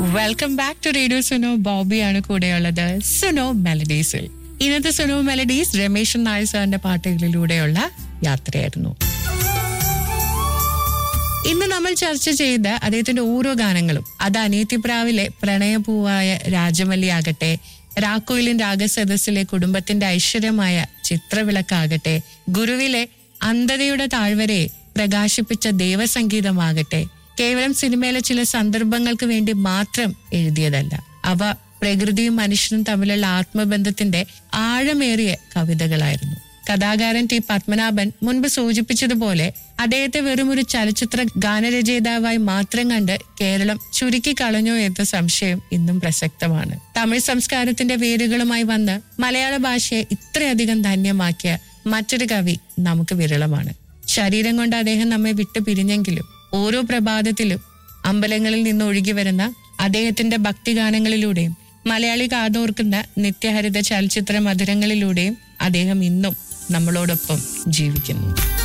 welcome back to radio Suno ബോബിയാണ് കൂടെയുള്ളത് സുനോ മെലഡീസിൽ ഇന്നത്തെ സുനോ മെലഡീസ് രമേശൻ നായർ സാറിന്റെ പാട്ടുകളിലൂടെയുള്ള യാത്രയായിരുന്നു ഇന്ന് നമ്മൾ ചർച്ച ചെയ്ത അദ്ദേഹത്തിന്റെ ഓരോ ഗാനങ്ങളും അത് അനിയത്തിപ്രാവിലെ പ്രണയപൂവായ രാജമല്ലി ആകട്ടെ രാക്കോയിലിൻ രാഗസദസ്സിലെ കുടുംബത്തിന്റെ ഐശ്വര്യമായ ചിത്രവിളക്കാകട്ടെ ഗുരുവിലെ അന്ധതയുടെ താഴ്വരയെ പ്രകാശിപ്പിച്ച ദേവസംഗീതമാകട്ടെ കേവലം സിനിമയിലെ ചില സന്ദർഭങ്ങൾക്ക് വേണ്ടി മാത്രം എഴുതിയതല്ല അവ പ്രകൃതിയും മനുഷ്യനും തമ്മിലുള്ള ആത്മബന്ധത്തിന്റെ ആഴമേറിയ കവിതകളായിരുന്നു കഥാകാരൻ ടി പത്മനാഭൻ മുൻപ് സൂചിപ്പിച്ചതുപോലെ അദ്ദേഹത്തെ വെറും ഒരു ചലച്ചിത്ര ഗാനരചയിതാവായി മാത്രം കണ്ട് കേരളം ചുരുക്കി കളഞ്ഞോ എന്ന സംശയം ഇന്നും പ്രസക്തമാണ് തമിഴ് സംസ്കാരത്തിന്റെ വേരുകളുമായി വന്ന് മലയാള ഭാഷയെ ഇത്രയധികം ധന്യമാക്കിയ മറ്റൊരു കവി നമുക്ക് വിരളമാണ് ശരീരം കൊണ്ട് അദ്ദേഹം നമ്മെ വിട്ടു പിരിഞ്ഞെങ്കിലും ഓരോ പ്രഭാതത്തിലും അമ്പലങ്ങളിൽ നിന്ന് ഒഴുകി വരുന്ന അദ്ദേഹത്തിന്റെ ഭക്തിഗാനങ്ങളിലൂടെയും മലയാളി കാതോർക്കുന്ന നിത്യഹരിത ചലച്ചിത്ര മധുരങ്ങളിലൂടെയും അദ്ദേഹം ഇന്നും നമ്മളോടൊപ്പം ജീവിക്കുന്നു